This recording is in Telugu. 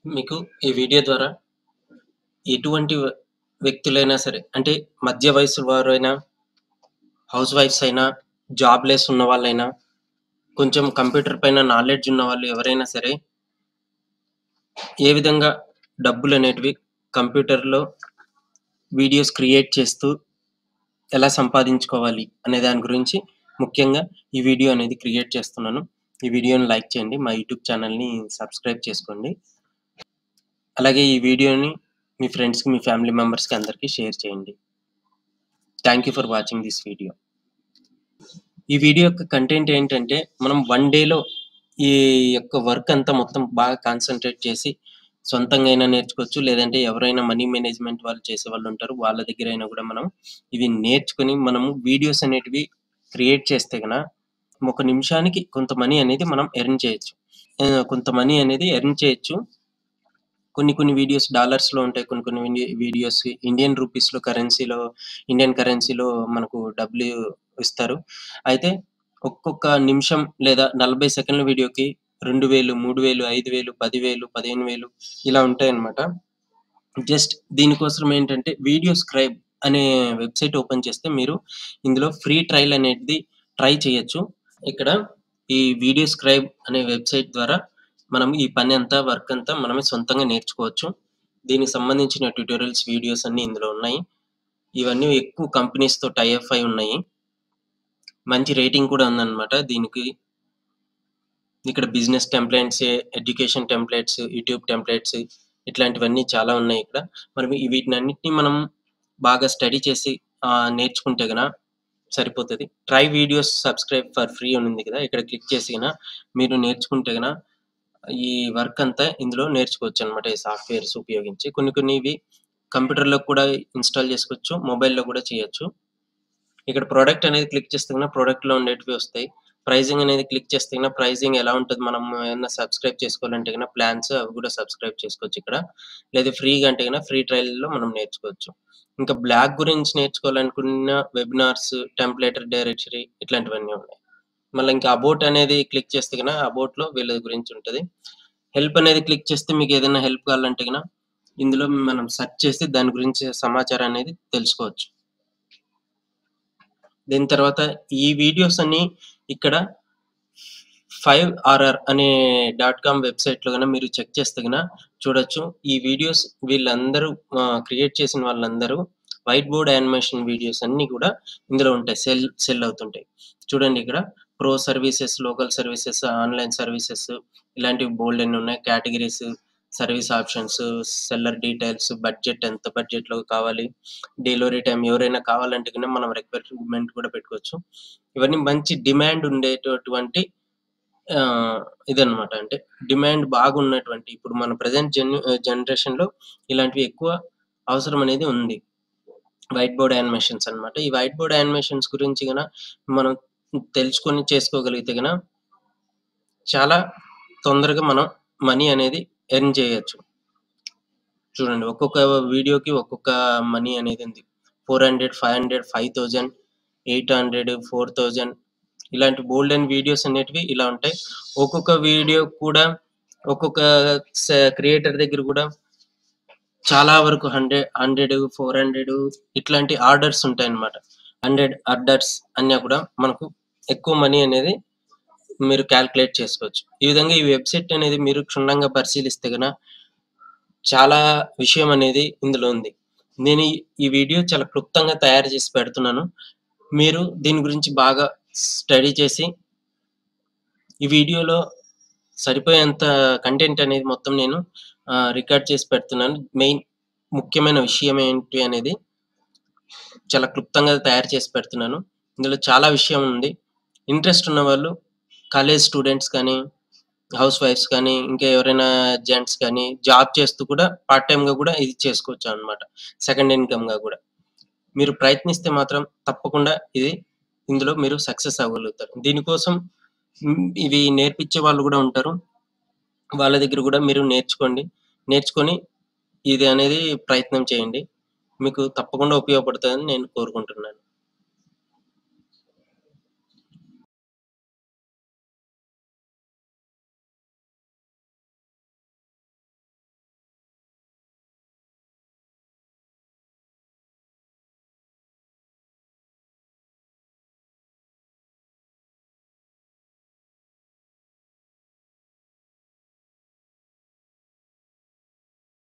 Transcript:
మీకు ఈ వీడియో ద్వారా ఎటువంటి వ వ్యక్తులైనా సరే, అంటే మధ్య వయస్సు వారైనా, హౌస్ వైఫ్స్ అయినా, జాబ్‌లెస్ ఉన్నవాళ్ళైనా, కొంచెం కంప్యూటర్ పైన నాలెడ్జ్ ఉన్నవాళ్ళు ఎవరైనా సరే ఏ విధంగా డబ్బులనేటివి కంప్యూటర్‌లో వీడియోస్ క్రియేట్ చేస్తూ ఎలా సంపాదించుకోవాలి అనే దాని గురించి ముఖ్యంగా ఈ వీడియో అనేది క్రియేట్ చేస్తున్నాను. ఈ వీడియోని లైక్ చేయండి. మా యూట్యూబ్ ఛానెల్‌ని సబ్స్క్రైబ్ చేసుకోండి. అలాగే ఈ వీడియోని మీ ఫ్రెండ్స్‌కి, మీ ఫ్యామిలీ మెంబర్స్‌కి అందరికి షేర్ చేయండి. Thank you for watching this video. ఈ వీడియో యొక్క కంటెంట్ ఏంటంటే, మనం వన్ డేలో ఈ యొక్క వర్క్ అంతా మొత్తం బాగా కాన్సంట్రేట్ చేసి సొంతంగా అయినా నేర్చుకోవచ్చు. లేదంటే ఎవరైనా మనీ మేనేజ్‌మెంట్ వాళ్ళు చేసేవాళ్ళుంటారు. వాళ్ళ దగ్గరైనా గూడా మనం ఇవి నేర్చుకొని మనము వీడియోస్ అనేటివి క్రియేట్ చేస్తే గన ఒక నిమిషానికి కొంత మనీ అనేది మనం ఎర్న్ చేయొచ్చు. ఆహ్, కొంత మనీ అనేది ఎర్న్ చేయొచ్చు. కొన్ని కొన్ని వీడియోస్ డాలర్స్‌లో ఉంటాయి. కొన్ని కొన్ని వీడి వీడియోస్ ఇండియన్ రూపీస్‌లో కరెన్సీలో ఇండియన్ కరెన్సీలో మనకు డబ్బులు ఇస్తారు. అయితే ఒక్కొక్క నిమిషం లేదా 40 సెకన్ల వీడియోకి 2000, 3000, 5000, 10,000, 15,000 ఇలా ఉంటాయన్నమాట. జస్ట్ దీనికోసం ఏంటంటే వీడియో స్క్రైబ్ అనే వెబ్‌సైట్ ఓపెన్ చేస్తే మీరు ఇందులో ఫ్రీ ట్రయల్ అనేది ట్రై చేయొచ్చు. ఇక్కడ ఈ వీడియో స్క్రైబ్ అనే వెబ్‌సైట్ ద్వారా మనం ఈ పని అంతా, వర్క్ అంతా మనమే సొంతంగా నేర్చుకోవచ్చు. దీనికి సంబంధించిన ట్యుటోరియల్స్, వీడియోస్ అన్నీ ఇందులో ఉన్నాయి. ఇవన్నీ ఎక్కువ కంపెనీస్‌తో టై అప్ అయి ఉన్నాయి. మంచి రేటింగ్ కూడా ఉందన్నమాట దీనికి. ఇక్కడ business templates, education templates, YouTube templates ఇట్లాంటివన్నీ చాలా ఉన్నాయి ఇక్కడ. మరి ఈ వీటినన్నిటిని మనం బాగా స్టడీ చేసి ఆహ్, నేర్చుకుంటే గన సరిపోతది. Try videos subscribe for free అని ఉంది కదా! ఇక్కడ క్లిక్ చేసి గన మీరు నేర్చుకుంటే గన ఈ వర్క్ అంతా ఇందులో నేర్చుకోవచ్చన్నమాట. ఈ సాఫ్ట్‌వేర్స్ ఉపయోగించి. కొన్ని కొన్ని ఇవి కంప్యూటర్‌లో కూడా ఇన్‌స్టాల్ చేసుకోవచ్చు. మొబైల్‌లో కూడా చేయొచ్చు. ఇక్కడ ప్రొడక్ట్ అనేది క్లిక్ చేస్తే గన ప్రొడక్ట్‌లో ఉండేటివి వస్తాయి. ప్రైజింగ్ అనేది క్లిక్ చేస్తే గన ప్రైజింగ్ ఎలా ఉంటది మనం ఏమన్నా సబ్స్క్రైబ్ చేసుకోవాలంటే గన ప్లాన్స్ అవి కూడా సబ్స్క్రైబ్ చేసుకోవచ్చు ఇక్కడ. లేదా ఫ్రీగా అంటే గన ఫ్రీ ట్రయల్‌లో మనం నేర్చుకోవచ్చు. ఇంకా బ్లాగ్ గురించి నేర్చుకోవాలనుకున్న వెబినార్స్, టెంప్లేట్ డైరెక్టరీ ఇట్లాంటివన్నీ ఉన్నాయి. మళ్ళా ఇంకా అబౌట్ అనేది క్లిక్ చేస్తే గన అబౌట్‌లో వీళ్ళ గురించి ఉంటది. హెల్ప్ అనేది క్లిక్ చేస్తే మీకు ఏదైనా హెల్ప్ కావాలంటే గన ఇందులో మనం సెర్చ్ చేసి దాని గురించి సమాచారం అనేది తెలుసుకోవచ్చు. దీని తర్వాత ఈ వీడియోస్ అన్నీ ఇక్కడ 5ఆర్ఆర్ అనే డాట్ కామ్ వెబ్‌సైట్‌లో గన మీరు చెక్ చేస్తే గన చూడొచ్చు. ఈ వీడియోస్ వీళ్ళందరూ ఆహ్, క్రియేట్ చేసిన వాళ్ళందరూ వైట్ బోర్డ్ యానిమేషన్ వీడియోస్ అన్నీ కూడా ఇందులో ఉంటాయి. సెల్ సెల్ అవుతుంటాయి. చూడండి ఇక్కడ pro services, local services, online services ఇలాంటివి బోలెడన్ని ఉన్నాయి. Categories, service options, seller details, budget ఎంత బడ్జెట్‌లో కావాలి, డెలివరీ టైమ్ ఎవరైనా కావాలంటే గన మనం రిక్వైర్మెంట్ కూడా పెట్టుకోవచ్చు. ఇవన్నీ మంచి డిమాండ్ ఉండేటటువంటి ఆహ్, ఇదన్నమాట. అంటే డిమాండ్ బాగున్నటువంటి ఇప్పుడు మన ప్రెజెంట్ జన్ జనరేషన్‌లో ఇలాంటివి ఎక్కువ అవసరం అనేది ఉంది. వైట్ బోర్డ్ యానిమేషన్స్ అన్నమాట. ఈ వైట్ బోర్డ్ యానిమేషన్స్ గురించి గన మనం తెలుసుకొని చేసుకోగలిగితే గన చాలా తొందరగా మనం మనీ అనేది ఎర్న్ చేయొచ్చు. చూడండి ఒక్కొక్క వీడియోకి ఒక్కొక్క మనీ అనేది ఉంది. 400, 500, 5000, 800, 4000 ఇలాంటి బోలెడన్ని వీడియోస్ అనేటివి ఇలా ఉంటాయి. ఒక్కొక్క వీడియో కూడా ఒక్కొక్క స క్రియేటర్ దగ్గర కూడా చాలా వరకు హండ్రె 100, 400 ఇట్లాంటి ఆర్డర్స్ ఉంటాయన్నమాట. 100 ఆర్డర్స్ అన్నా కూడా మనకు ఎక్కువ మనీ అనేది మీరు కాలిక్యులేట్ చేసుకోవచ్చు. ఈ విధంగా ఈ వెబ్‌సైట్ అనేది మీరు క్షుణ్ణంగా పరిశీలిస్తే గన చాలా విషయం అనేది ఇందులో ఉంది. నేను ఈ ఈ వీడియో చాలా క్లుప్తంగా తయారు చేసి పెడుతున్నాను. మీరు దీని గురించి బాగా స్టడీ చేసి ఈ వీడియోలో సరిపోయేంత కంటెంట్ అనేది మొత్తం నేను ఆహ్, రికార్డ్ చేసి పెడుతున్నాను. మెయిన్ ముఖ్యమైన విషయం ఏంటి అనేది చాలా క్లుప్తంగా తయారు చేసి పెడుతున్నాను. ఇందులో చాలా విషయం ఉంది. ఇంట్రెస్ట్ ఉన్నవాళ్ళు కాలేజ్ స్టూడెంట్స్ కానీ, హౌస్ వైఫ్స్ కానీ, ఇంకా ఎవరైనా జెంట్స్ కానీ జాబ్ చేస్తూ కూడా పార్ట్ టైమ్‌గా కూడా ఇది చేసుకోవచ్చన్నమాట. సెకండ్ ఇన్‌కమ్‌గా కూడా. మీరు ప్రయత్నిస్తే మాత్రం తప్పకుండా ఇది ఇందులో మీరు సక్సెస్ అవ్వగలుగుతారు. దీనికోసం హ్మ్, ఇవి నేర్పించే వాళ్ళు కూడా ఉంటారు. వాళ్ళ దగ్గర కూడా మీరు నేర్చుకోండి. నేర్చుకొని ఇది అనేది ప్రయత్నం చేయండి. మీకు తప్పకుండా ఉపయోగపడుతదని నేను కోరుకుంటున్నాను.